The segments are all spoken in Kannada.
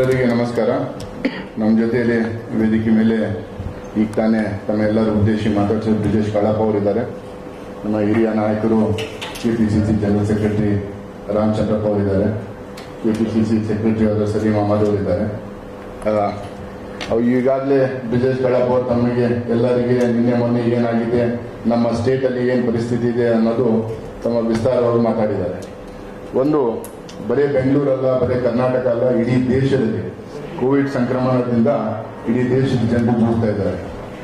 ಎಲ್ಲರಿಗೆ ನಮಸ್ಕಾರ ನಮ್ಮ ಜೊತೆಯಲ್ಲಿ ವೇದಿಕೆ ಮೇಲೆ ಈಗ ತಾನೇ ತಮ್ಮೆಲ್ಲರ ಉದ್ದೇಶಿ ಮಾತಾಡ್ಸೋದು ಬ್ರಿಜೇಶ್ ಕಾಳಪ್ಪ ಅವರಿದ್ದಾರೆ ನಮ್ಮ ಹಿರಿಯ ನಾಯಕರು ಕೆಪಿಸಿಸಿ ಜನರಲ್ ಸೆಕ್ರೆಟರಿ ರಾಮಚಂದ್ರಪ್ಪ ಅವರಿದ್ದಾರೆ ಕೆಪಿಸಿಸಿ ಸೆಕ್ರೆಟರಿ ಆದ ಸಲೀಂ ಅಹಮದ್ ಅವರಿದ್ದಾರೆ ಆ, ಅವು ಈಗಾಗಲೇ ಬ್ರಿಜೇಶ್ ಕಾಳಪ್ಪ ಅವರು ತಮಗೆ ಎಲ್ಲರಿಗೆ ನಿನ್ನೆ ಮೊನ್ನೆ ಏನಾಗಿದೆ ನಮ್ಮ ಸ್ಟೇಟಲ್ಲಿ ಏನು ಪರಿಸ್ಥಿತಿ ಇದೆ ಅನ್ನೋದು ತಮ್ಮ ವಿಸ್ತಾರವಾಗಿ ಮಾತಾಡಿದ್ದಾರೆ ಒಂದು ಬರೀ ಬೆಂಗಳೂರಲ್ಲ ಬರೀ ಕರ್ನಾಟಕ ಅಲ್ಲ ಇಡೀ ದೇಶದಲ್ಲಿ ಕೋವಿಡ್ ಸಂಕ್ರಮಣದಿಂದ ಇಡೀ ದೇಶದ ಜನರು ಜೂಗ್ತಾ ಇದ್ದಾರೆ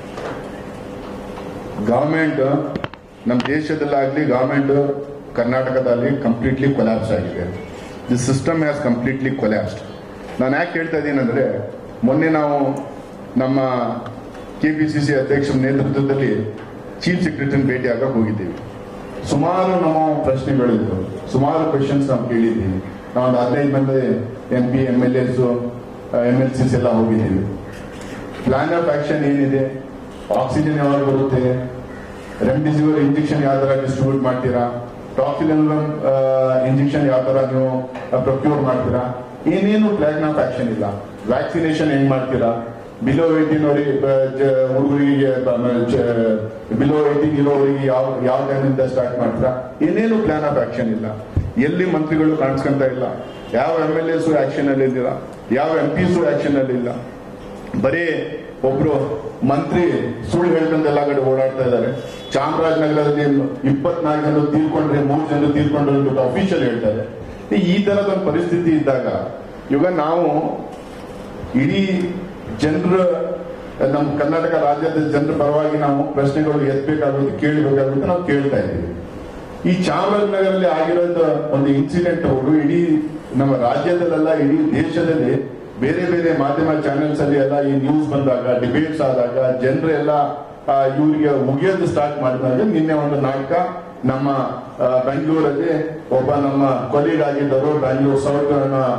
ಗವರ್ಮೆಂಟ್ ನಮ್ಮ ದೇಶದಲ್ಲಾಗಲಿ ಗವರ್ಮೆಂಟ್ ಕರ್ನಾಟಕದಲ್ಲಿ ಕಂಪ್ಲೀಟ್ಲಿ ಕೊಲ್ಯಾಪ್ಸ್ ಆಗಿದೆ the system has completely collapsed ನಾನು ಯಾಕೆ ಹೇಳ್ತಾ ಇದ್ದೀನಿ ಅಂದ್ರೆ ಮೊನ್ನೆ ನಾವು ನಮ್ಮ ಕೆಪಿಸಿಸಿ ಅಧ್ಯಕ್ಷರ ನೇತೃತ್ವದಲ್ಲಿ ಚೀಫ್ ಸೆಕ್ರೆಟರಿ ಭೇಟಿ ಆಗಕ್ಕೆ ಹೋಗಿದ್ದೀವಿ ಸುಮಾರು ನಮ್ಮ ಪ್ರಶ್ನೆಗಳಿದ್ವು ಸುಮಾರು ಕ್ವೆಶನ್ಸ್ ನಾವು ಕೇಳಿದ್ದೀವಿ ನಾವು ಒಂದು ಹದಿನೈದು ಮಂದಿ M P M L S M L Cs ಎಲ್ಲ ಹೋಗಿದ್ದೀವಿ ಪ್ಲಾನ್ ಆಫ್ ಆಕ್ಷನ್ ಏನಿದೆ ಆಕ್ಸಿಜನ್ ಯಾವಾಗ ಬರುತ್ತೆ ರೆಮ್ಡಿಸಿವಿರ್ ಇಂಜೆಕ್ಷನ್ ಯಾವ ತರ ಡಿಸ್ಟ್ರಿಬ್ಯೂಟ್ ಮಾಡ್ತೀರಾ ಟಾಕ್ಸಿಲಿನಮ್ ಇಂಜೆಕ್ಷನ್ ಯಾವ ತರ ನೀವು ಪ್ರೊಕ್ಯೂರ್ ಮಾಡ್ತೀರಾ ಏನೇನು ಪ್ಲಾನ್ ಆಫ್ ಆಕ್ಷನ್ ಇಲ್ಲ ವ್ಯಾಕ್ಸಿನೇಷನ್ ಹೆಂಗ್ ಮಾಡ್ತೀರಾ ಬಿಲೋ ಏಟೀನ್ ಅವರಿಗೆ ಹುಡುಗರಿಗೆ ಬಿಲೋ ಏಟೀನ್ ಇರೋವರಿಗೆ ಯಾವ ಯಾವ ಟೈಮಿಂದ ಸ್ಟಾರ್ಟ್ ಮಾಡ್ತೀರಾ ಏನೇನು ಪ್ಲಾನ್ ಆಫ್ ಆಕ್ಷನ್ ಇಲ್ಲ ಎಲ್ಲಿ ಮಂತ್ರಿಗಳು ಕಾಣಿಸ್ಕೊಂತ ಇಲ್ಲ ಯಾವ ಎಂ ಎಲ್ ಎಸ್ ಆಕ್ಷನ್ ಅಲ್ಲಿ ಇಲ್ಲ ಯಾವ ಎಂ ಪಿಸು ಆಕ್ಷನ್ ಅಲ್ಲಿ ಇಲ್ಲ ಬರೀ ಒಬ್ರು ಮಂತ್ರಿ ಸುಳ್ಳು ಹೇಳ್ಕೊಂಡು ಎಲ್ಲ ಕಡೆ ಓಡಾಡ್ತಾ ಇದ್ದಾರೆ ಚಾಮರಾಜನಗರದಲ್ಲಿ ಇಪ್ಪತ್ನಾಲ್ಕು ಜನ ತೀರ್ಕೊಂಡ್ರೆ ಮೂರು ಜನ ತೀರ್ಕೊಂಡ್ರೆ ಅಂತ ಅಫಿಷಿಯಲ್ ಹೇಳ್ತಾರೆ ಈ ತರದ ಒಂದು ಪರಿಸ್ಥಿತಿ ಇದ್ದಾಗ ಇವಾಗ ನಾವು ಇಡೀ ಜನರ ನಮ್ಮ ಕರ್ನಾಟಕ ರಾಜ್ಯದ ಜನರ ಪರವಾಗಿ ನಾವು ಪ್ರಶ್ನೆಗಳು ಎತ್ತಬೇಕಾಗುತ್ತೆ ಕೇಳಬೇಕಾಗುತ್ತೆ ನಾವು ಕೇಳ್ತಾ ಇದ್ದೀವಿ ಈ ಚಾಮರಾಜನಗರಲ್ಲಿ ಆಗಿರೋದು ಒಂದು ಇನ್ಸಿಡೆಂಟ್ ಅವರು ಇಡೀ ನಮ್ಮ ರಾಜ್ಯದಲ್ಲೆಲ್ಲ ಇಡೀ ದೇಶದಲ್ಲಿ ಬೇರೆ ಬೇರೆ ಮಾಧ್ಯಮ ಚಾನೆಲ್ಸ್ ಅಲ್ಲಿ ಎಲ್ಲ ಈ ನ್ಯೂಸ್ ಬಂದಾಗ ಡಿಬೇಟ್ಸ್ ಆದಾಗ ಜನರೆಲ್ಲ ಇವರಿಗೆ ಮುಗಿಯೋದು ಸ್ಟಾರ್ಟ್ ಮಾಡಿದಾಗ ನಿನ್ನೆ ಒಂದು ನಾಟಕ ನಮ್ಮ ಆ, ಬೆಂಗಳೂರಲ್ಲಿ ಒಬ್ಬ ನಮ್ಮ ಕೊಲೀಗ್ ಆಗಿದ್ದರು ಬೆಂಗಳೂರು ಸೌತ್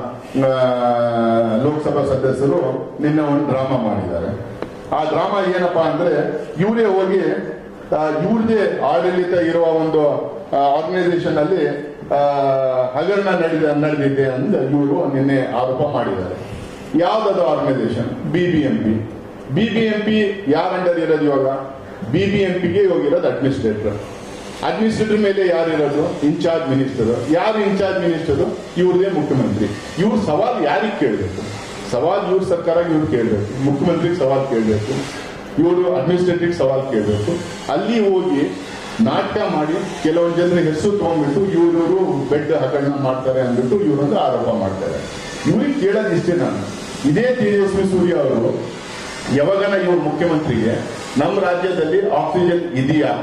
ಲೋಕಸಭಾ ಸದಸ್ಯರು ನಿನ್ನೆ ಒಂದು ಡ್ರಾಮಾ ಮಾಡಿದ್ದಾರೆ ಆ ಡ್ರಾಮಾ ಏನಪ್ಪಾ ಅಂದ್ರೆ ಇವರೇ ಹೋಗಿ ಇವ್ರದೇ ಆಡಳಿತ ಇರುವ ಒಂದು ಆರ್ಗನೈಸೇಷನ್ ಅಲ್ಲಿ ಆ, ಹಗರಣ ನಡೆದ ನಡೆದಿದೆ ಅಂತ ಇವರು ನಿನ್ನೆ ಆರೋಪ ಮಾಡಿದ್ದಾರೆ ಯಾವ್ದದು ಆರ್ಗನೈಸೇಷನ್ ಬಿಬಿಎಂಪಿ ಬಿಬಿಎಂಪಿ ಯಾರ ಅಂಡರ್ ಇರೋದು ಇವಾಗ ಬಿಬಿಎಂಪಿಗೆ ಹೋಗಿರೋದು ಅಡ್ಮಿನಿಸ್ಟ್ರೇಟರ್ ಅಡ್ಮಿನಿಸ್ಟ್ರೇಟರ್ ಮೇಲೆ ಯಾರಿರೋದು ಇನ್ಚಾರ್ಜ್ ಮಿನಿಸ್ಟರ್ ಯಾರು ಇನ್ಚಾರ್ಜ್ ಮಿನಿಸ್ಟರ್ ಇವ್ರದೇ ಮುಖ್ಯಮಂತ್ರಿ ಇವ್ರ ಸವಾಲ್ ಯಾರಿಗೆ ಕೇಳಬೇಕು ಸವಾಲ್ ಇವ್ರ ಸರ್ಕಾರ ಇವ್ರು ಕೇಳಬೇಕು ಮುಖ್ಯಮಂತ್ರಿಗೆ ಸವಾಲ್ ಕೇಳಬೇಕು ಇವರು ಅಡ್ಮಿನಿಸ್ಟ್ರೇಟಿವ್ ಸವಾಲ್ ಕೇಳಬೇಕು ಅಲ್ಲಿ ಹೋಗಿ ನಾಟಕ ಮಾಡಿ ಕೆಲವೊಂದು ಜನರ ಹೆಸರು ತಗೊಂಡ್ಬಿಟ್ಟು ಇವರು ಬೆಡ್ ಹಗರಣ ಮಾಡ್ತಾರೆ ಅಂದ್ಬಿಟ್ಟು ಇವರೊಂದು ಆರೋಪ ಮಾಡ್ತಾರೆ ಇವ್ರಿಗೆ ಕೇಳೋದು ಇಷ್ಟೇ ನಾನು ಇದೇ ತೇಜಸ್ವಿ ಸೂರ್ಯ ಅವರು ಯಾವಾಗನ ಇವ್ರ ಮುಖ್ಯಮಂತ್ರಿಗೆ ನಮ್ಮ ರಾಜ್ಯದಲ್ಲಿ ಆಕ್ಸಿಜನ್ ಇದೆಯಾ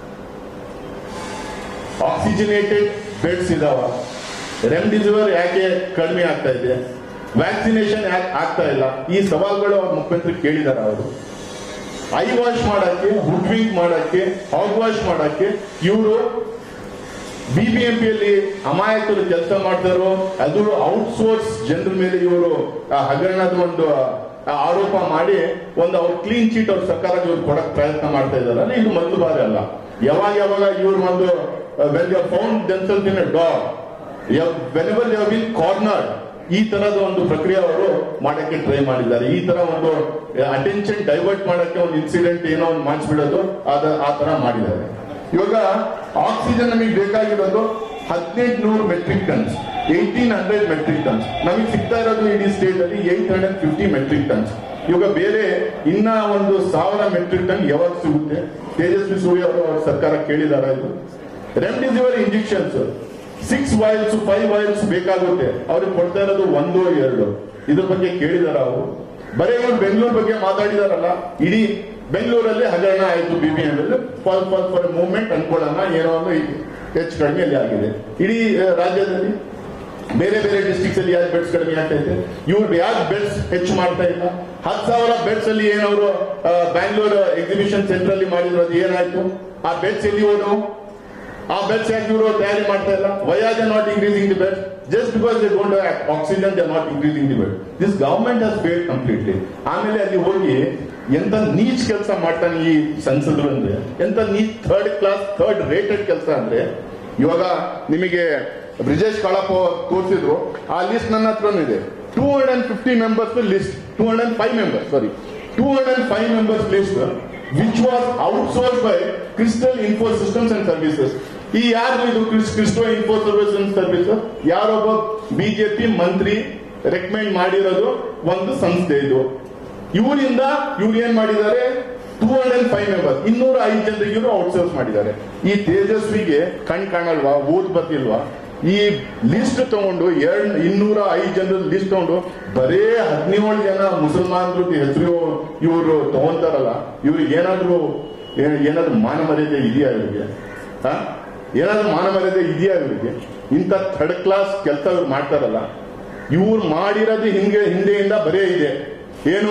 ಆಕ್ಸಿಜನೇಟೆಡ್ ಬೆಡ್ಸ್ ಇದಾವ ರೆಮ್ಡಿಸಿವಿರ್ ಯಾಕೆ ಕಡಿಮೆ ಆಗ್ತಾ ಇದೆ ವ್ಯಾಕ್ಸಿನೇಷನ್ ಯಾಕೆ ಆಗ್ತಾ ಇಲ್ಲ ಈ ಸವಾಲ್ಗಳು ಅವ್ರ ಮುಖ್ಯಮಂತ್ರಿ ಕೇಳಿದಾರ ಅವರು ಐ ವಾಶ್ ಮಾಡಕ್ಕೆ ಹುಡ್ ವಿಂಕ್ ಮಾಡಕ್ಕೆ ಹಾಗ್ ವಾಶ್ ಮಾಡಕ್ಕೆ ಇವರು ಬಿಬಿಎಂಪಿಯಲ್ಲಿ ಅಮಾಯಕರು ಕೆಲಸ ಮಾಡ್ತಾರೋ ಅದು ಔಟ್ಸೋರ್ಸ್ ಜನರ ಮೇಲೆ ಇವರು ಹಗರಣದ ಒಂದು ಆ, ಆರೋಪ ಮಾಡಿ ಒಂದು ಅವ್ರ ಕ್ಲೀನ್ ಚೀಟ್ ಅವ್ರ ಸರ್ಕಾರ ಇವ್ರು ಕೊಡಕ್ ಪ್ರಯತ್ನ ಮಾಡ್ತಾ ಇದಾರೆ ಇದು ಮೊದಲು ಬಾರಿ ಅಲ್ಲ ಯಾವಾಗ ಯಾವಾಗ ಇವ್ರು ಒಂದು when you found themselves in a dog whenever you been cornered ಈ ತರದ ಒಂದು ಪ್ರಕ್ರಿಯೆ ಅವರು ಮಾಡಕ್ಕೆ ಟ್ರೈ ಮಾಡಿದ್ದಾರೆ ಈ ತರ ಒಂದು ಅಟೆನ್ಷನ್ ಡೈವರ್ಟ್ ಮಾಡಕ್ಕೆ ಒಂದು ಇನ್ಸಿಡೆಂಟ್ ಏನೋ ಒಂದು ಮಾಡಿಸ್ಬಿಡೋದು ಅದ ಆ ತರ ಮಾಡಿದ್ದಾರೆ ಇವಾಗ ಆಕ್ಸಿಜನ್ ನಮಗೆ ಬೇಕಾಗಿರೋದು ಹದಿನೆಂಟು ನೂರು metric tons eighteen hundred metric tons ನಮಗೆ ಸಿಗ್ತಾ ಇರೋದು ಇಡೀ ಸ್ಟೇಟ್ ಅಲ್ಲಿ eight hundred fifty metric tons ಇವಾಗ ಬೇರೆ ಇನ್ನ ಒಂದು ಸಾವಿರ ಮೆಟ್ರಿಕ್ ಟನ್ ಯಾವಾಗ ಸಿಗುತ್ತೆ ತೇಜಸ್ವಿ ಸೂರ್ಯ ಅವರು ಅವ್ರ ಸರ್ಕಾರ ಕೇಳಿದಾರ ಇದು remdesivir injections six vials five vials ಬೇಕಾಗುತ್ತೆ ಅವ್ರಿಗೆ ಕೊಡ್ತಾ ಇರೋದು ಒಂದು ಎರಡು ಇದ್ರ ಬಗ್ಗೆ ಕೇಳಿದಾರ ಅವರು ಬರೀ ಇವ್ರು ಬೆಂಗಳೂರು ಬಗ್ಗೆ ಮಾತಾಡಿದಾರಲ್ಲ ಇಡೀ ಬೆಂಗಳೂರಲ್ಲಿ ಹಗರಣ ಆಯ್ತು BBM for for for movement ಅನ್ಕೊಳ್ಳೋಣ ಏನೋ ಒಂದು ಹೆಚ್ಚು ಕಡಿಮೆ ಅಲ್ಲಿ ಆಗಿದೆ ಇಡೀ ಆ, ರಾಜ್ಯದಲ್ಲಿ ಬೇರೆ ಬೇರೆ ಡಿಸ್ಟ್ರಿಕ್ಸ್ ಅಲ್ಲಿ ಯಾಕೆ ಬೆಡ್ಸ್ ಕಡಿಮೆ ಆಗ್ತಾ ಇದೆ ಇವ್ರು ಯಾಕೆ ಬೆಡ್ಸ್ ಹೆಚ್ಚು ಮಾಡ್ತಾ ಇಲ್ಲ ಹತ್ತು ಸಾವಿರ ಬೆಡ್ಸ್ ಅಲ್ಲಿ ಏನವರು ಬ್ಯಾಂಗ್ಳೂರ್ ಎಕ್ಸಿಬಿಷನ್ ಸೆಂಟರ್ ಅಲ್ಲಿ ಮಾಡಿದ್ರು ಅದು ಏನಾಯ್ತು ಆ ಬೆಡ್ಸ್ ಎಲ್ಲಿ ಹೋದವು ಆ ಬೆಡ್ಸ್ ಯಾಕೆ ಇವರು ತಯಾರಿ ಮಾಡ್ತಾ ಇಲ್ಲ why are they not increasing the bed just because they don't oxygen they not increasing the bed this government has failed completely ಆಮೇಲೆ ಅಲ್ಲಿ ಹೋಗಿ ಎಂತ ನೀಚ್ ಕೆಲಸ ಮಾಡ್ತಾನೆ ಈ ಸಂಸದರು ಅಂದ್ರೆ ಎಂತ ನೀಚ್ ಥರ್ಡ್ ಕ್ಲಾಸ್ ಥರ್ಡ್ ರೇಟೆಡ್ ಕೆಲಸ ಅಂದ್ರೆ ಇವಾಗ ನಿಮಗೆ ಬ್ರಿಜೇಶ್ ಕಾಳಪ್ಪ ತೋರಿಸಿದ್ರು ಆ ಲಿಸ್ಟ್ ನನ್ನ ಹತ್ರನೂ ಇದೆ two hundred and fifty members list two hundred and five members sorry two hundred and five members list which was outsourced by Crystal Info Systems and Services ಈ ಯಾರು ಇದು Crysto Info Service and Service ಯಾರೊಬ್ಬ ಬಿಜೆಪಿ ಮಂತ್ರಿ ರೆಕಮೆಂಡ್ ಮಾಡಿರೋದು ಒಂದು ಸಂಸ್ಥೆ ಇದು ಇವರಿಂದ ಇವ್ರು ಏನ್ ಮಾಡಿದ್ದಾರೆ two hundred and five members ಇನ್ನೂರ ಐದು ಜನರಿಗೆ ಇವರು ಔಟ್ಸೋರ್ಸ್ ಮಾಡಿದ್ದಾರೆ ಈ ತೇಜಸ್ವಿಗೆ ಕಣ್ ಕಾಣಲ್ವಾ ಓದ್ ಬರ್ತಿಲ್ವಾ ಈ ಲಿಸ್ಟ್ ತಗೊಂಡು ಎರಡ್ ಇನ್ನೂರ ಐದು ಜನರ ಲಿಸ್ಟ್ ತಗೊಂಡು ಬರೇ ಹದಿನೇಳು ಜನ ಮುಸಲ್ಮಾನರು ಹೆಸರು ಇವರು ತಗೊಂತಾರಲ್ಲ ಇವ್ರಿಗೆ ಏನಾದ್ರು ಏ- ಏನಾದ್ರು ಮಾನ ಮರ್ಯಾದೆ ಇದೆಯಾ ಇವರಿಗೆ ಆ? ಏನಾದ್ರು ಮಾನ ಮರ್ಯಾದೆ ಇದೆಯಾ ಇವರಿಗೆ ಇಂಥ ಥರ್ಡ್ ಕ್ಲಾಸ್ ಕೆಲಸ ಇವ್ರು ಮಾಡ್ತಾರಲ್ಲ ಇವ್ರು ಮಾಡಿರೋದು ಹಿಂಗೆ ಹಿಂದೆಯಿಂದ ಬರೇ ಇದೆ ಏನು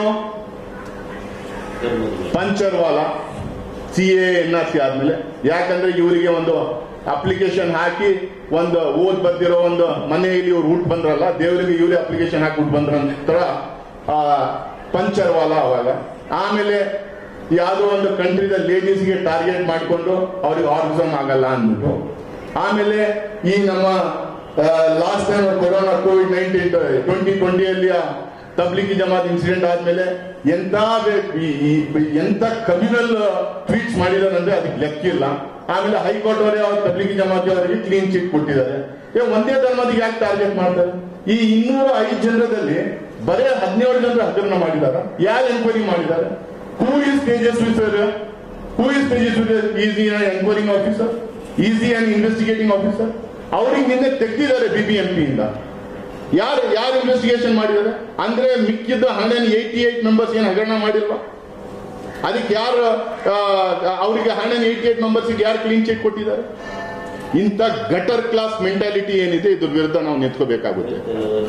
ಪಂಚರ್ ವಾಲ C A N R C ಆದ್ಮೇಲೆ ಯಾಕಂದ್ರೆ ಇವರಿಗೆ ಒಂದು ಅಪ್ಲಿಕೇಶನ್ ಹಾಕಿ ಒಂದು ಓದ್ ಬರ್ದಿರೋ ಒಂದು ಮನೆಯಲ್ಲಿ ಇವ್ರು ಊಟ ಬಂದ್ರಲ್ಲ ದೇವರಿಗೆ ಇವರೇ ಅಪ್ಲಿಕೇಶನ್ ಹಾಕಿ ಊಟ ಬಂದ್ರ ನಂತರ ಆ, ಪಂಚರ್ ವಾಲ ಅವಾಗ ಆಮೇಲೆ ಯಾವುದೋ ಒಂದು ಕಂಟ್ರಿದ ಲೇಡೀಸ್ಗೆ ಟಾರ್ಗೆಟ್ ಮಾಡಿಕೊಂಡು ಅವ್ರಿಗೆ ಆರ್ಗಸಮ್ ಆಗಲ್ಲ ಅಂದ್ಬಿಟ್ಟು ಆಮೇಲೆ ಈ ನಮ್ಮ last time corona COVID nineteen twenty ಟ್ವೆಂಟಿಯಲ್ಲಿ ತಬ್ಲಿಗಿ ಜಮಾತ್ ಇನ್ಸಿಡೆಂಟ್ ಆದ್ಮೇಲೆ ಎಂತ ಬೇ- ಈ- ಈ- ಎಂತ ಕಮ್ಯುನಲ್ ಟ್ವೀಟ್ಸ್ ಮಾಡಿದಾರಂದ್ರೆ ಅದಕ್ಕೆ ಲೆಕ್ಕಿಲ್ಲ ಆಮೇಲೆ ಹೈಕೋರ್ಟ್ ಅವರೇ ಅವ್ರ ತಬ್ಲಿಗಿ ಜಮಾತಿ ಅವರಿಗೆ ಕ್ಲೀನ್ ಚಿಟ್ ಕೊಟ್ಟಿದ್ದಾರೆ ಏ, ಒಂದೇ ಧರ್ಮದಿಗೆ ಯಾಕೆ ಟಾರ್ಗೆಟ್ ಮಾಡ್ತಾರೆ ಈ ಇನ್ನೂರ ಐದು ಜನರದಲ್ಲಿ ಬರೇ ಹದಿನೇಳು ಜನರ ಹಗರಣ ಮಾಡಿದಾರ ಯಾರು ಎನ್ಕ್ವೈರಿ ಮಾಡಿದ್ದಾರೆ who is Tejasvi sir who is Tejasvi is he enquiring officer is he and investigating officer ಅವ್ರಿಗೆ ನಿನ್ನೆ ತೆಗ್ದಿದ್ದಾರೆ ಬಿಬಿಎಂಪಿ ಇಂದ ಯಾರು ಯಾರು ಇನ್ವೆಸ್ಟಿಗೇಷನ್ ಮಾಡಿದ್ದಾರೆ ಅಂದ್ರೆ ಮಿಕ್ಕಿದ್ದ ಹಂಡ್ರೆಡ್ ಏಯ್ಟಿ ಏಟ್ ಮೆಂಬರ್ಸ್ ಏನು ಹಗರಣ ಮಾಡಿಲ್ವಾ ಅದಕ್ಕೆ ಯಾರು ಆ, ಅವರಿಗೆ ಹಂಡ್ರೆಡ್ ಏಯ್ಟಿ ಏಟ್ ಮೆಂಬರ್ಸ್ ಯಾರು ಕ್ಲೀನ್ ಚಿಟ್ ಕೊಟ್ಟಿದ್ದಾರೆ ಇಂಥ ಗಟರ್ ಕ್ಲಾಸ್ ಮೆಂಟಾಲಿಟಿ ಏನಿದೆ ಇದ್ರ ವಿರುದ್ಧ ನಾವು ನಿಂತ್ಕೋಬೇಕಾಗುತ್ತೆ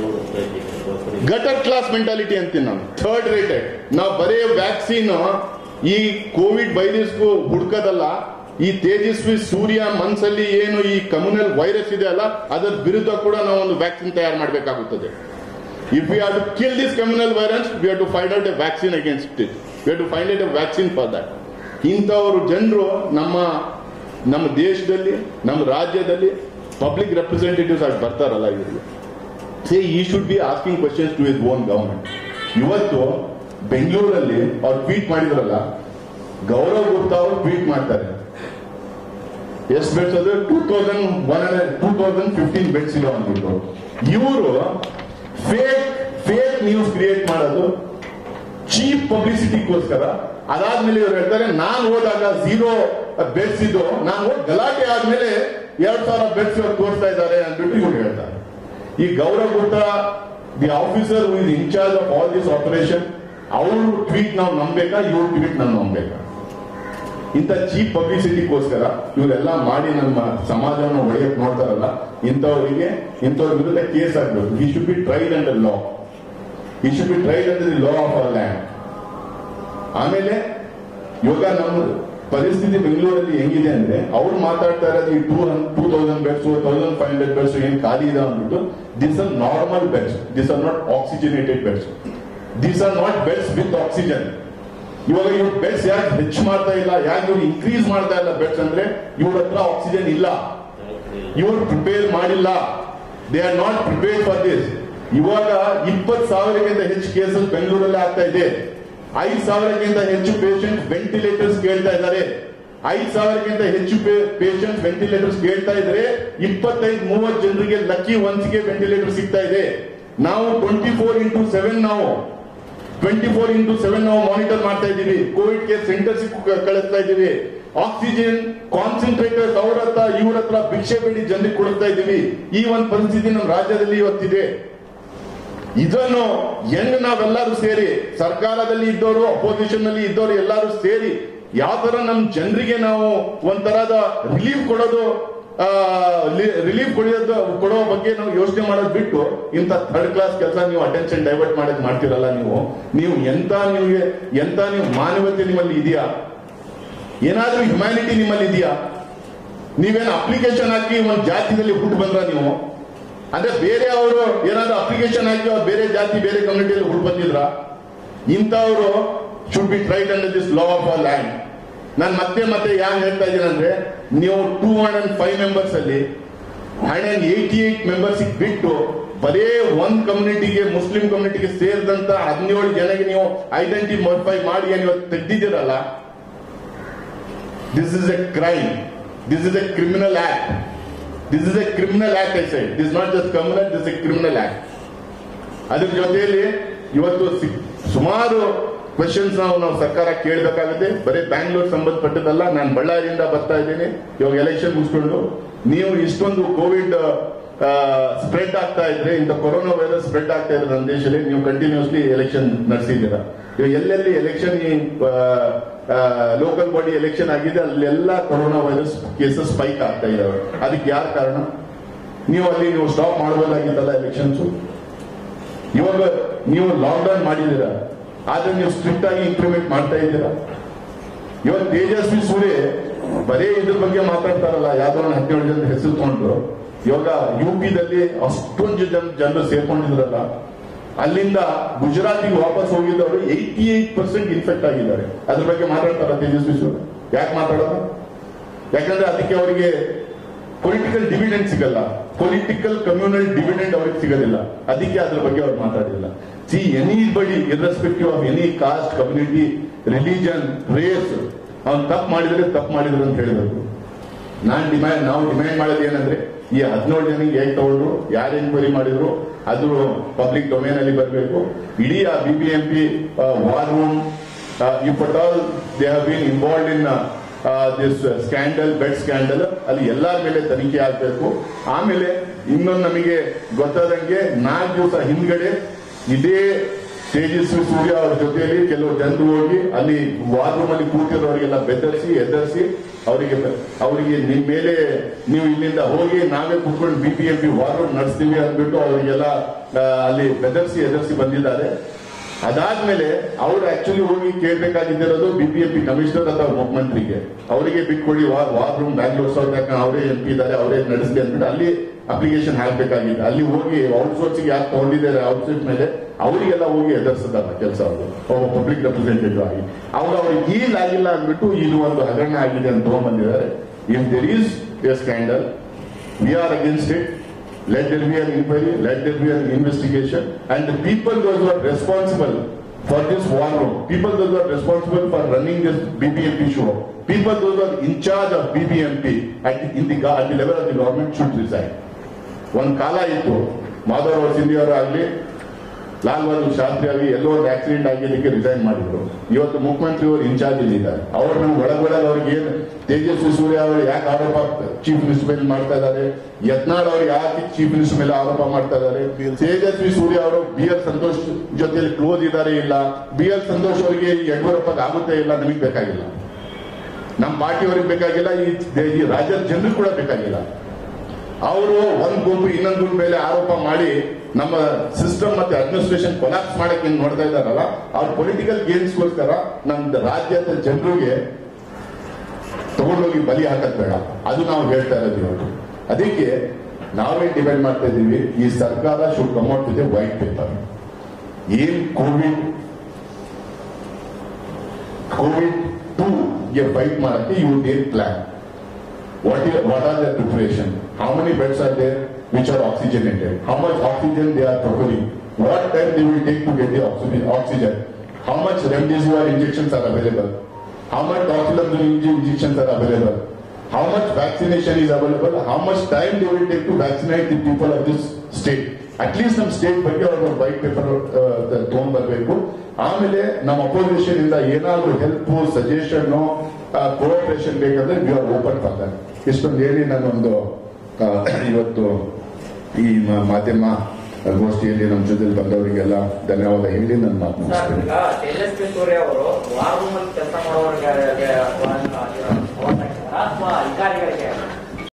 ಗಟರ್ ಕ್ಲಾಸ್ ಮೆಂಟಾಲಿಟಿ ಅಂತೀನಿ ನಾನು ಥರ್ಡ್ ರೇಟೆಡ್ ನಾವು ಬರೇ ವ್ಯಾಕ್ಸಿನ್ ಈ ಕೋವಿಡ್ ವೈರಸ್ಗೂ ಹುಡ್ಕದಲ್ಲ ಈ ತೇಜಸ್ವಿ ಸೂರ್ಯ ಮನ್ಸಲ್ಲಿ ಏನು ಈ ಕಮ್ಯುನಲ್ ವೈರಸ್ ಇದೆ ಅಲ್ಲ ಅದರ ವಿರುದ್ಧ ಕೂಡ ನಾವು ಒಂದು ವ್ಯಾಕ್ಸಿನ್ ತಯಾರು ಮಾಡಬೇಕಾಗುತ್ತದೆ if we are to kill this communal virus we are to find out a vaccine against it we are to find out a vaccine for that ಇಂಥವರು ಜನರು ನಮ್ಮ ನಮ್ಮ ದೇಶದಲ್ಲಿ ನಮ್ಮ ರಾಜ್ಯದಲ್ಲಿ ಪಬ್ಲಿಕ್ ರೆಪ್ರೆಸೆಂಟೇಟಿವ್ಸ್ ಆಗಿ ಬರ್ತಾರಲ್ಲ ಇವರಿಗೆ say he should be asking questions to his own government ಇವತ್ತು ಬೆಂಗಳೂರಲ್ಲಿ ಅವ್ರು ಟ್ವೀಟ್ ಮಾಡಿದ್ರಲ್ಲ ಗೌರವ್ ಗುಪ್ತಾ ಅವರು ಟ್ವೀಟ್ ಮಾಡ್ತಾರೆ ಎಷ್ಟು ಬೆಡ್ಸ್ ಅದು two thousand one hundred two thousand fifteen beds ಇರೋ ಅಂದ್ಬಿಟ್ಟು ಇವರು ಫೇಕ್ ಫೇಕ್ ನ್ಯೂಸ್ ಕ್ರಿಯೇಟ್ ಮಾಡೋದು ಚೀಪ್ ಪಬ್ಲಿಸಿಟಿಗೋಸ್ಕರ ಅದಾದ್ಮೇಲೆ ಇವ್ರು ಹೇಳ್ತಾರೆ ನಾನು ಹೋದಾಗ ಝೀರೋ ಬೆಡ್ಸ್ ಇದ್ದು ನಾನು ಹೋಗಿ ಗಲಾಟೆ ಆದ್ಮೇಲೆ ಎರಡ್ ಸಾವಿರ ಬೆಡ್ಸ್ ಇವ್ರು ತೋರಿಸ್ತಾ ಇದ್ದಾರೆ ಅಂದ್ಬಿಟ್ಟು ಇವ್ರು ಹೇಳ್ತಾರೆ ಈ Gaurav Gupta the officer who is incharge of all this operation ಅವ್ರ ಟ್ವೀಟ್ ನಾವು ನಂಬೇಕಾ ಇವ್ರ ಟ್ವೀಟ್ ನಾವು ನಂಬೇಕಾ ಇಂಥ ಚೀಪ್ ಪಬ್ಲಿಸಿಟಿಗೋಸ್ಕರ ಇವರೆಲ್ಲ ಮಾಡಿ ನಮ್ಮ ಸಮಾಜವನ್ನು ಒಡೆಯಕ್ ನೋಡ್ತಾರಲ್ಲ ಇಂಥವರಿಗೆ ಇಂಥವ್ರ ವಿರುದ್ಧ ಕೇಸ್ ಆಗ್ಬೇಕು he should be tried under law he should be tried under the law of our land ಆಮೇಲೆ ಯೋಗ ನಮ್ಮ ಪರಿಸ್ಥಿತಿ ಬೆಂಗಳೂರಲ್ಲಿ ಹೆಂಗಿದೆ ಅಂದ್ರೆ ಅವ್ರು ಮಾತಾಡ್ತಾ ಇರೋದು ಈ two two thousand beds thousand five hundred beds ಏನ್ ಖಾಲಿ ಇದೆ ಅಂದ್ಬಿಟ್ಟು this are normal beds this are not oxygenated beds these are not beds with oxygen ಇವಾಗ ಇವ್ರು ಬೆಡ್ಸ್ ಯಾಕೆ ಹೆಚ್ಚು ಮಾಡ್ತಾ ಇಲ್ಲ ಯಾಕೆ ಇವ್ರು ಇನ್ಕ್ರೀಸ್ ಮಾಡ್ತಾ ಇಲ್ಲ ಬೆಡ್ಸ್ ಅಂದ್ರೆ ಇವ್ರ ಹತ್ರ ಆಕ್ಸಿಜನ್ ಇಲ್ಲ ಇವರು ಪ್ರಿಪೇರ್ ಮಾಡಿಲ್ಲ they are not prepare for this ಇವಾಗ ಇಪ್ಪತ್ ಸಾವಿರಕ್ಕಿಂತ ಹೆಚ್ಚು ಕೇಸಸ್ ಬೆಂಗಳೂರಲ್ಲಿ ಆಗ್ತಾ ಇದೆ ಐದು ಸಾವಿರಕ್ಕಿಂತ ಹೆಚ್ಚು ಪೇಷಂಟ್ ವೆಂಟಿಲೇಟರ್ಸ್ ಕೇಳ್ತಾ ಇದ್ದಾರೆ ಐದು ಸಾವಿರಕ್ಕಿಂತ ಹೆಚ್ಚು ಪೇಷಂಟ್ ವೆಂಟಿಲೇಟರ್ಸ್ ಕೇಳ್ತಾ ಇದ್ರೆ ಇಪ್ಪತ್ತೈದು ಮೂವತ್ತು ಜನರಿಗೆ ಲಕ್ಕಿ ಒನ್ಸ್ಗೆ ವೆಂಟಿಲೇಟರ್ ಸಿಗ್ತಾ ಇದೆ ನಾವು ಟ್ವೆಂಟಿ ಫೋರ್ ಇಂಟು ಸೆವೆನ್ ನಾವು ಟ್ವೆಂಟಿ ಫೋರ್ ಇಂಟು ಸೆವೆನ್ ನಾವು ಮಾನಿಟರ್ ಮಾಡ್ತಾ ಇದ್ದೀವಿ ಕೋವಿಡ್ ಕೇರ್ ಸೆಂಟರ್ಸ್ ಕಳಿಸ್ತಾ ಇದ್ದೀವಿ ಆಕ್ಸಿಜನ್ ಕಾನ್ಸಂಟ್ರೇಟರ್ಸ್ ಅವ್ರ ಹತ್ರ ಇವ್ರ ಹತ್ರ ಭಿಕ್ಷೆ ಬೇಡಿ ಜನರಿಗೆ ಕೊಡ್ತಾ ಇದ್ದೀವಿ ಈ ಒಂದು ಪರಿಸ್ಥಿತಿ ನಮ್ಮ ರಾಜ್ಯದಲ್ಲಿ ಇವತ್ತಿದೆ ಇದನ್ನು ಹೆಂಗ್ ನಾವೆಲ್ಲರೂ ಸೇರಿ ಸರ್ಕಾರದಲ್ಲಿ ಇದ್ದವರು ಅಪೋಸಿಷನ್ ನಲ್ಲಿ ಇದ್ದವರು ಎಲ್ಲರೂ ಸೇರಿ ಯಾವ ತರ ನಮ್ ಜನರಿಗೆ ನಾವು ಒಂಥರದ ರಿಲೀಫ್ ಕೊಡೋದು ರಿಲೀಫ್ ಕೊಡೋದು ಕೊಡೋ ಬಗ್ಗೆ ನಾವು ಯೋಚನೆ ಮಾಡೋದು ಬಿಟ್ಟು ಇಂಥ ಥರ್ಡ್ ಕ್ಲಾಸ್ ಕೆಲಸ ನೀವು ಅಟೆನ್ಷನ್ ಡೈವರ್ಟ್ ಮಾಡೋದು ಮಾಡ್ತಿರಲ್ಲ ನೀವು ನೀವು ಎಂತ ನಿಮಗೆ ಎಂತ ನೀವು ಮಾನವತೆ ನಿಮ್ಮಲ್ಲಿ ಇದೆಯಾ ಏನಾದ್ರೂ ಹ್ಯುಮ್ಯಾನಿಟಿ ನಿಮ್ಮಲ್ಲಿ ಇದೆಯಾ ನೀವೇನು ಅಪ್ಲಿಕೇಶನ್ ಹಾಕಿ ಒಂದು ಜಾತಿಯಲ್ಲಿ ಹುಟ್ಟು ಬಂದ್ರ ನೀವು ಅಂದ್ರೆ ಬೇರೆ ಅವರು ಏನಾದ್ರು ಅಪ್ಲಿಕೇಶನ್ ಹಾಕಿ ಅವ್ರು ಬೇರೆ ಜಾತಿ ಬೇರೆ ಕಮ್ಯುನಿಟಿಯಲ್ಲಿ ಹುಟ್ಟು ಬಂದಿದ್ರ ಇಂಥವ್ರು should be tried under this law of our land ನಾನು ಮತ್ತೆ ಮತ್ತೆ ಯಾಕೆ ಹೇಳ್ತಾ ಇದ್ದೀನಿ ಅಂದ್ರೆ ನೀವು ಟೂ ಹಂಡ್ರೆಡ್ ಫೈವ್ ಮೆಂಬರ್ಸ್ ಅಲ್ಲಿ ಹಂಡ್ರೆಡ್ ಏಯ್ಟಿ ಏಟ್ ಮೆಂಬರ್ಸ್ ಬಿಟ್ಟು ಬರೇ ಒಂದ್ ಕಮ್ಯುನಿಟಿಗೆ ಮುಸ್ಲಿಂ ಕಮ್ಯುನಿಟಿಗೆ ಸೇರಿದಂತ ಹದಿನೇಳು ಜನಗೆ ನೀವು ಐಡೆಂಟಿಫೈ ಮಾಡಿ ನೀವು ತೆಗ್ದಿದ್ದೀರಲ್ಲ this is a crime this is a criminal act this is a criminal act I said this not just communal this a criminal act ಅದ್ರ ಜೊತೆಯಲ್ಲಿ ಇವತ್ತು ಸಿ- ಸುಮಾರು ಕ್ವೆಶನ್ಸ್ ನಾವು ನಾವು ಸರ್ಕಾರ ಕೇಳಬೇಕಾಗುತ್ತೆ ಬರೀ ಬ್ಯಾಂಗ್ಳೂರ್ ಸಂಬಂಧಪಟ್ಟದಲ್ಲ ನಾನು ಬಳ್ಳಾರಿಯಿಂದ ಬರ್ತಾ ಇದ್ದೀನಿ ಇವಾಗ ಎಲೆಕ್ಷನ್ ಮುಗಿಸ್ಕೊಂಡು ನೀವು ಇಷ್ಟೊಂದು ಕೋವಿಡ್ ಸ್ಪ್ರೆಡ್ ಆಗ್ತಾ ಇದ್ರೆ ಇಂಥ ಕೊರೋನಾ ವೈರಸ್ ಸ್ಪ್ರೆಡ್ ಆಗ್ತಾ ಇದ್ರೆ ನಮ್ಮ ದೇಶದಲ್ಲಿ ನೀವು ಕಂಟಿನ್ಯೂಸ್ಲಿ ಎಲೆಕ್ಷನ್ ನಡೆಸಿದ್ದೀರಾ ಇವಾಗ ಎಲ್ಲೆಲ್ಲಿ ಎಲೆಕ್ಷನ್ ಲೋಕಲ್ ಬಾಡಿ ಎಲೆಕ್ಷನ್ ಆಗಿದೆ ಅಲ್ಲೆಲ್ಲ ಕೊರೋನಾ ವೈರಸ್ ಕೇಸಸ್ ಸ್ಪೈಕ್ ಆಗ್ತಾ ಇದಾವೆ ಅದಕ್ಕೆ ಯಾರು ಕಾರಣ ನೀವು ಅಲ್ಲಿ ನೀವು ಸ್ಟಾಪ್ ಮಾಡಬಹುದಾಗಿತ್ತಲ್ಲ ಎಲೆಕ್ಷನ್ಸ್ ಇವಾಗ ನೀವು ಲಾಕ್ಡೌನ್ ಮಾಡಿದ್ದೀರಾ ಆದ್ರೆ ನೀವು ಸ್ಟ್ರಿಕ್ಟ್ ಆಗಿ ಇಂಪ್ಲಿಮೆಂಟ್ ಮಾಡ್ತಾ ಇದ್ದೀರಾ ಇವಾಗ ತೇಜಸ್ವಿ ಸೂರ್ಯ ಬರೀ ಇದ್ರ ಬಗ್ಗೆ ಮಾತಾಡ್ತಾರಲ್ಲ ಯಾವ್ದೋ ಒಂದು ಹದಿನೇಳು ಜನ ಹೆಸರು ತಗೊಂಡ್ರು ಇವಾಗ ಯು ಪಿದಲ್ಲಿ ಅಷ್ಟೊಂದು ಜನ ಜನರು ಸೇರ್ಕೊಂಡಿದ್ರಲ್ಲ ಅಲ್ಲಿಂದ ಗುಜರಾತಿಗೆ ವಾಪಸ್ ಹೋಗಿದ್ದವರು ಏಯ್ಟಿ ಏಟ್ ಪರ್ಸೆಂಟ್ ಇನ್ಫೆಕ್ಟ್ ಆಗಿದ್ದಾರೆ ಅದ್ರ ಬಗ್ಗೆ ಮಾತಾಡ್ತಾರ ತೇಜಸ್ವಿ ಸೂರ್ಯ ಯಾಕೆ ಮಾತಾಡೋದು ಯಾಕಂದ್ರೆ ಅದಕ್ಕೆ ಅವರಿಗೆ ಪೊಲಿಟಿಕಲ್ ಡಿವಿಡೆಂಡ್ ಸಿಗಲ್ಲ ಪೊಲಿಟಿಕಲ್ ಕಮ್ಯುನಲ್ ಡಿವಿಡೆಂಡ್ ಅವ್ರಿಗೆ ಸಿಗೋದಿಲ್ಲ ಅದಕ್ಕೆ ಅದ್ರ ಬಗ್ಗೆ ಅವ್ರು ಮಾತಾಡಿಲ್ಲ see anybody irrespective of any caste community religion race ಅವ್ನು ತಪ್ಪು ಮಾಡಿದ್ರೆ ತಪ್ಪು ಮಾಡಿದ್ರು ಅಂತ ಹೇಳಬೇಕು ನಾನ್ ಡಿಮ್ಯಾಂಡ್ ನಾವು ಡಿಮ್ಯಾಂಡ್ ಮಾಡೋದು ಏನಂದ್ರೆ ಈ ಹದಿನೇಳು ಜನಕ್ಕೆ ಹೇಗೆ ತಗೊಂಡ್ರು ಯಾರು ಎನ್ಕ್ವೈರಿ ಮಾಡಿದ್ರು ಅದು ಪಬ್ಲಿಕ್ ಡೊಮೇನ್ ಅಲ್ಲಿ ಬರಬೇಕು ಇಡೀ ಆ B B M P war room if at all they have been involve in this scandal bed scandal ಅಲ್ಲಿ ಎಲ್ಲರ ಮೇಲೆ ತನಿಖೆ ಆಗ್ಬೇಕು ಆಮೇಲೆ ಇನ್ನೊಂದು ನಮಗೆ ಗೊತ್ತಾದಂಗೆ ನಾಲ್ಕು ದಿವಸ ಹಿಂದ್ಗಡೆ ಇದೇ ತೇಜಸ್ವಿ ಸೂರ್ಯ ಅವ್ರ ಜೊತೆಯಲ್ಲಿ ಕೆಲವು ಜನರು ಹೋಗಿ ಅಲ್ಲಿ ವಾರ್ ರೂಮ್ ಅಲ್ಲಿ ಕೂತಿರೋರಿಗೆಲ್ಲ ಬೆದರಿಸಿ ಎದರಿಸಿ ಅವರಿಗೆ ಅವರಿಗೆ ನಿಮ್ ಮೇಲೆ ನೀವು ಇಲ್ಲಿಂದ ಹೋಗಿ ನಾವೇ ಕೂತ್ಕೊಂಡು B P M P war room ನಡೆಸ್ತೀವಿ ಅಂದ್ಬಿಟ್ಟು ಅವರಿಗೆಲ್ಲ ಆ, ಅಲ್ಲಿ ಬೆದರಿಸಿ ಎದರಿಸಿ ಬಂದಿದ್ದಾರೆ ಅದಾದ್ಮೇಲೆ ಅವ್ರು ಆಕ್ಚುಲಿ ಹೋಗಿ ಕೇಳ್ಬೇಕಾಗಿದ್ದಿರೋದು B P M P commissioner ಅಥವಾ ಮುಖ್ಯಮಂತ್ರಿಗೆ ಅವರಿಗೆ ಬಿಟ್ಕೊಡಿ war war room Bangalore South ಅವರೇ ಎಂ ಪಿ ಇದ್ದಾರೆ ಅವರೇ ನಡೆಸಲಿ ಅಂದ್ಬಿಟ್ಟು ಅಲ್ಲಿ ಅಪ್ಲಿಕೇಶನ್ ಹಾಕ್ಬೇಕಾಗಿದೆ ಅಲ್ಲಿ ಹೋಗಿ ಔಟ್ಸೋರ್ಸ್ ಯಾರು ತಗೊಂಡಿದ್ದಾರೆ ಔಟ್ಸೋರ್ಸ್ ಮೇಲೆ ಅವರಿಗೆಲ್ಲ ಹೋಗಿ ಎದುರಿಸಿದಾರ ಕೆಲಸ ಅವರು ಒಬ್ಬ ಪಬ್ಲಿಕ್ ರೆಪ್ರೆಸೆಂಟೇಟಿವ್ ಆಗಿ ಅವಾಗ ಅವ್ರಿಗೆ ಈಲ್ ಆಗಿಲ್ಲ ಅಂದ್ಬಿಟ್ಟು ಇದು ಒಂದು ಹಗರಣ ಆಗಿದೆ ಅಂತ ತಗೊಂಡ್ಬಂದಿದ್ದಾರೆ if there is a scandal we are against it let there be an inquiry, let there be an investigation, and the people those who are responsible for this war room, people those who are responsible for running this BBMP show, people those who are in charge of BBMP at the, in the, go- at the level of the government should resign. ಒಂದು ಕಾಲ ಇತ್ತು ಮಾಧವರಾವ್ ಸಿಂಧಿ ಅವರು ಆಗಲಿ ಲಾಲ್ ಬಹದ್ದೂರ್ ಶಾಸ್ತ್ರಿ ಆಗಲಿ ಎಲ್ಲೋ ಒಂದು ಆಕ್ಸಿಡೆಂಟ್ ಆಗಿದ್ದಕ್ಕೆ ರಿಸೈನ್ ಮಾಡಿದ್ರು ಇವತ್ತು ಮುಖ್ಯಮಂತ್ರಿ ಅವರು ಇನ್ಚಾರ್ಜ್ ಇದ್ದಾರೆ ಅವ್ರು ನಮ್ಗೆ ಒಳಗೊಳಗೆ ಅವ್ರಿಗೆ ಏನು ತೇಜಸ್ವಿ ಸೂರ್ಯ ಅವರು ಯಾಕೆ ಆರೋಪ ಚೀಫ್ ಮಿನಿಸ್ಟರ್ ಮೇಲೆ ಮಾಡ್ತಾ ಇದ್ದಾರೆ ಯತ್ನಾಳ್ ಅವರು ಯಾಕೆ ಚೀಫ್ ಮಿನಿಸ್ಟರ್ ಮೇಲೆ ಆರೋಪ ಮಾಡ್ತಾ ಇದ್ದಾರೆ ತೇಜಸ್ವಿ ಸೂರ್ಯ ಅವರು ಬಿ ಎಲ್ ಸಂತೋಷ್ ಜೊತೆಲಿ ಕ್ಲೋಸ್ ಇದ್ದಾರೆ ಇಲ್ಲ ಬಿ ಎಲ್ ಸಂತೋಷ್ ಅವರಿಗೆ ಯಡಿಯೂರಪ್ಪಗೆ ಆಗುತ್ತೆ ಇಲ್ಲ ನಮಗೆ ಬೇಕಾಗಿಲ್ಲ ನಮ್ಮ ಪಾರ್ಟಿಯವರಿಗೆ ಬೇಕಾಗಿಲ್ಲ ಈ ಈ ರಾಜ್ಯದ ಜನರಿಗೆ ಕೂಡ ಬೇಕಾಗಿಲ್ಲ ಅವರು ಒಂದ್ ಗುಂಪು ಇನ್ನೊಂದು ಗುಂಪು ಮೇಲೆ ಆರೋಪ ಮಾಡಿ ನಮ್ಮ ಸಿಸ್ಟಮ್ ಮತ್ತೆ ಅಡ್ಮಿನಿಸ್ಟ್ರೇಷನ್ ಕೊಲಾಪ್ಸ್ ಮಾಡಕ್ಕೆ ಏನ್ ನೋಡ್ತಾ ಇದಾರಲ್ಲ ಅವ್ರ ಪೊಲಿಟಿಕಲ್ ಗೇಮ್ಸ್ಗೋಸ್ಕರ ನಮ್ಮ ರಾಜ್ಯದ ಜನರಿಗೆ ತಗೊಂಡೋಗಿ ಬಲಿ ಹಾಕದ್ ಬೇಡ ಅದು ನಾವು ಹೇಳ್ತಾ ಇರೋದು ಇವತ್ತು ಅದಕ್ಕೆ ನಾವೇ ಡಿಪೆಂಡ್ ಮಾಡ್ತಾ ಇದ್ದೀವಿ ಈ ಸರ್ಕಾರ should come out with white paper ಏನ್ ಕೋವಿಡ್ ಕೋವಿಡ್ ಟೂ ಗೆ ಫೈಟ್ ಮಾಡಕ್ಕೆ ಇವು ಏನ್ plan what is what are their preparation how many beds are there which are oxygenated how much oxygen they are procuring what time they will take to get the oxygen oxygen how much remdesivir injections are available how much doxylamine injections are available how much vaccination is available how much time they will take to vaccinate the people of this state at least ನಮ್ಮ ಸ್ಟೇಟ್ ಬಗ್ಗೆ ಅವರು ವೈಟ್ ಪೇಪರ್ ತಗೊಂಡ್ಬರ್ಬೇಕು ಆಮೇಲೆ ನಮ್ಮ ಅಪೋಸಿಷನ್ ಇಂದ ಏನಾದ್ರು ಹೆಲ್ಪ್ ಸಜೆಷನ್ ಕೋಆಪರೇಷನ್ ಬೇಕಂದ್ರೆ we are open for that ಇಷ್ಟೊಂದು ಹೇಳಿ ನಾನೊಂದು ಆ, ಇವತ್ತು ಈ ಮ- ಮಾಧ್ಯಮ ಗೋಷ್ಠಿಯಲ್ಲಿ ನಮ್ಮ ಜೊತೆ ಬಂದವರಿಗೆಲ್ಲ ಧನ್ಯವಾದ ಹೇಳಿ ನನ್ನ ಮಾತು ಸರ್ ಮುಗಿಸ್ತೇನೆ ಈಗ ತೇಜಸ್ವಿ ಸೂರ್ಯ ಅವರು ವಾರ್ ರೂಮ್ ಅಲ್ಲಿ ಕೆಲಸ ಮಾಡುವವರಿಗೆ ಅಥವಾ ಅಥವಾ ಅಧಿಕಾರಿಗಳಿಗೆ